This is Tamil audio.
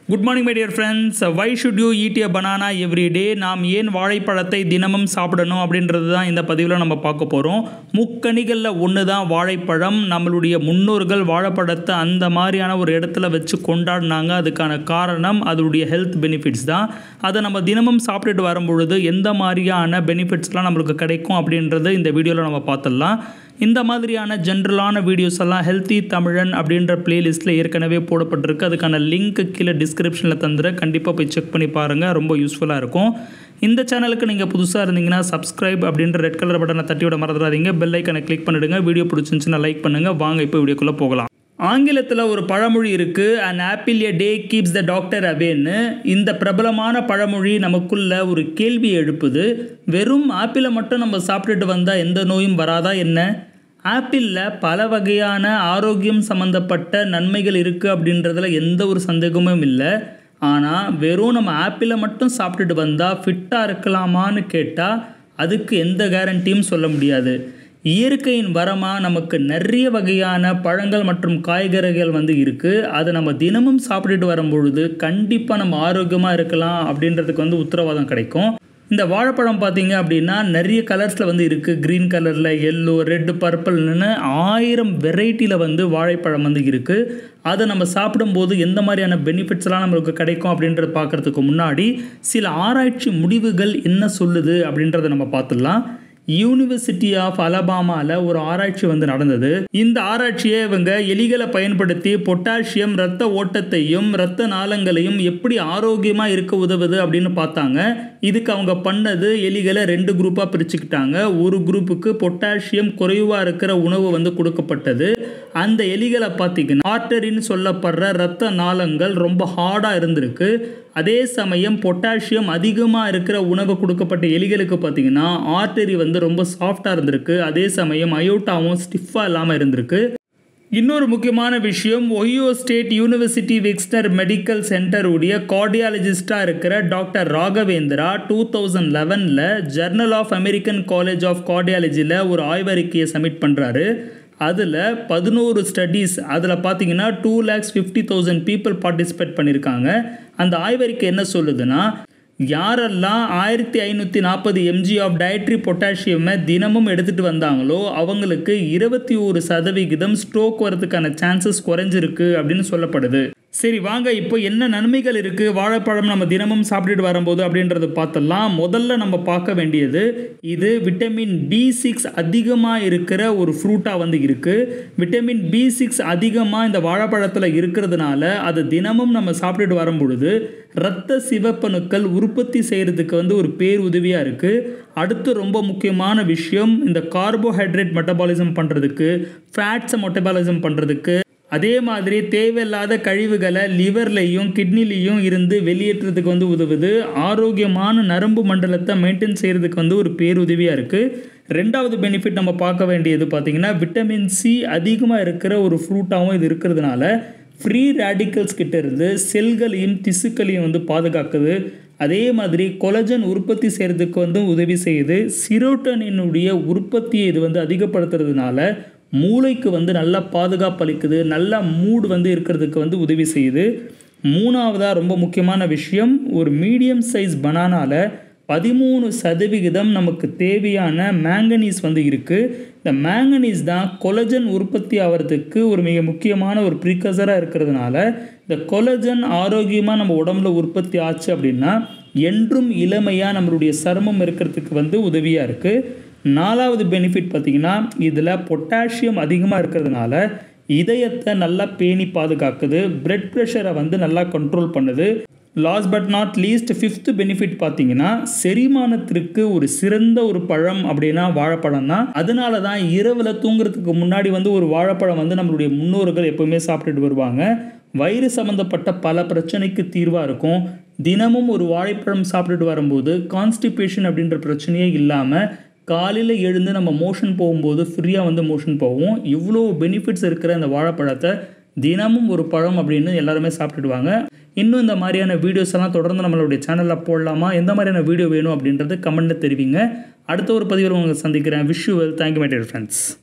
good morning my dear friends why should you eat a banana every day நாம் ஏன் வாழைப்பழத்தை தினமும் சாப்பிடணும் அப்படின்றது தான் இந்த பதிவில் நம்ம பார்க்க போகிறோம் முக்கணிகளில் ஒன்று தான் வாழைப்பழம் நம்மளுடைய முன்னோர்கள் வாழைப்பழத்தை அந்த மாதிரியான ஒரு இடத்துல வச்சு கொண்டாடினாங்க அதுக்கான காரணம் அதனுடைய ஹெல்த் பெனிஃபிட்ஸ் தான் அதை நம்ம தினமும் சாப்பிட்டுட்டு வரும்பொழுது எந்த மாதிரியான பெனிஃபிட்ஸ்லாம் நம்மளுக்கு கிடைக்கும் அப்படின்றது இந்த வீடியோவில் நம்ம பார்த்துடலாம் இந்த மாதிரியான ஜென்ரலான வீடியோஸ் எல்லாம் ஹெல்த்தி தமிழன் அப்படின்ற பிளேலிஸ்ட்டில் ஏற்கனவே போடப்பட்டிருக்கு அதுக்கான லிங்க் கீழே டிஸ்கிரிப்ஷனில் தந்துடுறேன் கண்டிப்பாக போய் செக் பண்ணி பாருங்கள் ரொம்ப யூஸ்ஃபுல்லாக இருக்கும் இந்த சேனலுக்கு நீங்கள் புதுசாக இருந்தீங்கன்னா சப்ஸ்கிரைப் அப்படின்ற ரெட் கலர் பட்டனை தட்டி விட மறந்துடாதீங்க பெல் ஐக்கனை கிளிக் பண்ணிடுங்க வீடியோ பிடிச்சிருந்துச்சுன்னா லைக் பண்ணுங்கள் வாங்க இப்போ வீடியோக்குள்ளே போகலாம் ஆங்கிலத்தில் ஒரு பழமொழி இருக்குது and apple a day keeps the doctor அவேன்னு இந்த பிரபலமான பழமொழி நமக்குள்ள ஒரு கேள்வி எழுப்புது வெறும் ஆப்பிளை மட்டும் நம்ம சாப்பிட்டுட்டு வந்தால் எந்த நோயும் வராதா என்ன ஆப்பிளில் பல வகையான ஆரோக்கியம் சம்மந்தப்பட்ட நன்மைகள் இருக்குது அப்படின்றதுல எந்த ஒரு சந்தேகமும் இல்லை ஆனால் வெறும் நம்ம ஆப்பிளை மட்டும் சாப்பிட்டுட்டு வந்தால் ஃபிட்டாக இருக்கலாமான்னு கேட்டால் அதுக்கு எந்த கேரண்டியும் சொல்ல முடியாது இயற்கையின் வரமாக நமக்கு நிறைய வகையான பழங்கள் மற்றும் காய்கறிகள் வந்து இருக்குது அதை நம்ம தினமும் சாப்பிட்டுட்டு வரும்பொழுது கண்டிப்பாக நம்ம ஆரோக்கியமாக இருக்கலாம் அப்படின்றதுக்கு வந்து உத்தரவாதம் கிடைக்கும் இந்த வாழைப்பழம் பார்த்தீங்க அப்படின்னா நிறைய கலர்ஸில் வந்து இருக்குது க்ரீன் கலரில் எல்லோ ரெட்டு பர்பிள்னு ஆயிரம் வெரைட்டியில் வந்து வாழைப்பழம் வந்து இருக்குது அதை நம்ம சாப்பிடும்போது எந்த மாதிரியான பெனிஃபிட்ஸ்லாம் நம்மளுக்கு கிடைக்கும் அப்படின்றத பார்க்குறதுக்கு முன்னாடி சில ஆராய்ச்சி முடிவுகள் என்ன சொல்லுது அப்படின்றத நம்ம பார்த்துடலாம் யூனிவர்சிட்டி ஆஃப் அலபாமாவில் ஒரு ஆராய்ச்சி வந்து நடந்தது இந்த ஆராய்ச்சியை இவங்க எலிகளை பயன்படுத்தி பொட்டாசியம் இரத்த ஓட்டத்தையும் இரத்த நாளங்களையும் எப்படி ஆரோக்கியமாக இருக்க உதவுது அப்படின்னு பார்த்தாங்க இதுக்கு அவங்க பண்ணது எலிகளை ரெண்டு குரூப்பாக பிரிச்சுக்கிட்டாங்க ஒரு குரூப்புக்கு பொட்டாசியம் குறைவாக இருக்கிற உணவு வந்து கொடுக்கப்பட்டது அந்த எலிகளை பார்த்தீங்கன்னா ஆர்டரின்னு சொல்லப்படுற இரத்த நாளங்கள் ரொம்ப ஹார்டாக இருந்திருக்கு அதே சமயம் பொட்டாசியம் அதிகமாக இருக்கிற உணவு கொடுக்கப்பட்ட எலிகளுக்கு பார்த்தீங்கன்னா ஆர்டரி வந்து ரொம்ப சாஃப்டாக இருந்திருக்கு அதே சமயம் அயோட்டாவும் ஸ்டிஃபாக இல்லாமல் இருந்திருக்கு இன்னொரு முக்கியமான விஷயம் Ohio State University Wexner medical சென்டருடைய கார்டியாலஜிஸ்டாக இருக்கிற டாக்டர் ராகவேந்திரா டூ தௌசண்ட் லெவனில் Journal of American College of கார்டியாலஜியில் ஒரு ஆய்வறிக்கையை சப்மிட் பண்ணுறாரு அதில் பதினோரு ஸ்டடீஸ் அதில் பார்த்தீங்கன்னா two lakhs fifty thousand people participate பண்ணியிருக்காங்க அந்த ஆய்வறிக்கை என்ன சொல்லுதுன்னா யாரெல்லாம் ஆயிரத்தி ஐநூற்றி நாற்பது எம்ஜி ஆஃப் டயட்ரி பொட்டாசியமை தினமும் எடுத்துகிட்டு வந்தாங்களோ அவங்களுக்கு இருபத்தி ஒரு சதவிகிதம் ஸ்ட்ரோக் வரதுக்கான சான்சஸ் குறைஞ்சிருக்கு அப்படின்னு சொல்லப்படுது சரி வாங்க இப்போ என்ன நன்மைகள் இருக்குது வாழைப்பழம் நம்ம தினமும் சாப்பிட்டுட்டு வரும்போது அப்படின்றத பார்த்துடலாம் முதல்ல நம்ம பார்க்க வேண்டியது இது விட்டமின் பி சிக்ஸ் அதிகமாக இருக்கிற ஒரு ஃப்ரூட்டாக வந்து இருக்குது விட்டமின் பி சிக்ஸ் அதிகமாக இந்த வாழைப்பழத்தில் இருக்கிறதுனால அது தினமும் நம்ம சாப்பிட்டுட்டு வரும் பொழுது இரத்த சிவப்பணுக்கள் உற்பத்தி செய்கிறதுக்கு வந்து ஒரு பேர் உதவியாக இருக்குது அடுத்து ரொம்ப முக்கியமான விஷயம் இந்த கார்போஹைட்ரேட் மெட்டபாலிசம் பண்ணுறதுக்கு ஃபேட்ஸை மெட்டபாலிசம் பண்ணுறதுக்கு அதே மாதிரி தேவையில்லாத கழிவுகளை லிவர்லையும் கிட்னிலையும் இருந்து வெளியேற்றுறதுக்கு வந்து உதவுது ஆரோக்கியமான நரம்பு மண்டலத்தை மெயின்டைன் செய்கிறதுக்கு வந்து ஒரு பேருதவியாக இருக்குது ரெண்டாவது பெனிஃபிட் நம்ம பார்க்க வேண்டியது பார்த்திங்கன்னா விட்டமின் சி அதிகமாக இருக்கிற ஒரு ஃப்ரூட்டாகவும் இது இருக்கிறதுனால ஃப்ரீ ரேடிக்கல்ஸ் கிட்ட இருந்து செல்களையும் திசுக்களையும் வந்து பாதுகாக்குது அதே மாதிரி கொலஜன் உற்பத்தி செய்கிறதுக்கு வந்து உதவி செய்யுது சிரோட்டனினுடைய உற்பத்தியை இது வந்து அதிகப்படுத்துறதுனால மூளைக்கு வந்து நல்லா பாதுகாப்பு அளிக்குது நல்ல மூடு வந்து இருக்கிறதுக்கு வந்து உதவி செய்யுது மூணாவதாக ரொம்ப முக்கியமான விஷயம் ஒரு மீடியம் சைஸ் பனானாவில் பதிமூணு சதவிகிதம் நமக்கு தேவையான மேங்கனீஸ் வந்து இருக்குது இந்த மேங்கனீஸ் தான் கொலஜன் உற்பத்தி ஆகிறதுக்கு ஒரு மிக முக்கியமான ஒரு ப்ரிகசராக இருக்கிறதுனால இந்த கொலஜன் ஆரோக்கியமாக நம்ம உடம்புல உற்பத்தி ஆச்சு அப்படின்னா என்றும் இளமையாக நம்மளுடைய சருமம் இருக்கிறதுக்கு வந்து உதவியாக இருக்குது நாலாவது பெனிஃபிட் பார்த்திங்கன்னா இதில் பொட்டாசியம் அதிகமாக இருக்கிறதுனால இதயத்தை நல்லா பேணி பாதுகாக்குது பிளட் ப்ரெஷரை வந்து நல்லா கண்ட்ரோல் பண்ணுது last but not least fifth benefit பார்த்தீங்கன்னா செரிமானத்திற்கு ஒரு சிறந்த ஒரு பழம் அப்படின்னா வாழைப்பழம் தான் அதனால தான் இரவில் தூங்குறதுக்கு முன்னாடி வந்து ஒரு வாழைப்பழம் வந்து நம்மளுடைய முன்னோர்கள் எப்போவுமே சாப்பிட்டுட்டு வருவாங்க வயிறு சம்மந்தப்பட்ட பல பிரச்சனைக்கு தீர்வாக இருக்கும் தினமும் ஒரு வாழைப்பழம் சாப்பிட்டுட்டு வரும்போது கான்ஸ்டிபேஷன் அப்படின்ற பிரச்சனையே இல்லாமல் காலையில் எழுந்து நம்ம மோஷன் போகும்போது ஃப்ரீயாக வந்து மோஷன் போவோம் இவ்வளோ பெனிஃபிட்ஸ் இருக்கிற இந்த வாழைப்பழத்தை தினமும் ஒரு பழம் அப்படின்னு எல்லாருமே சாப்பிட்டுடுவாங்க இன்னும் இந்த மாதிரியான வீடியோஸ் எல்லாம் தொடர்ந்து நம்மளுடைய சேனலில் போடலாமா எந்த மாதிரியான வீடியோ வேணும் அப்படின்றது கமெண்ட்டில் தெரிவிங்க அடுத்த ஒரு பதிவில் உங்களை சந்திக்கிறேன் wish you well thank you my dear friends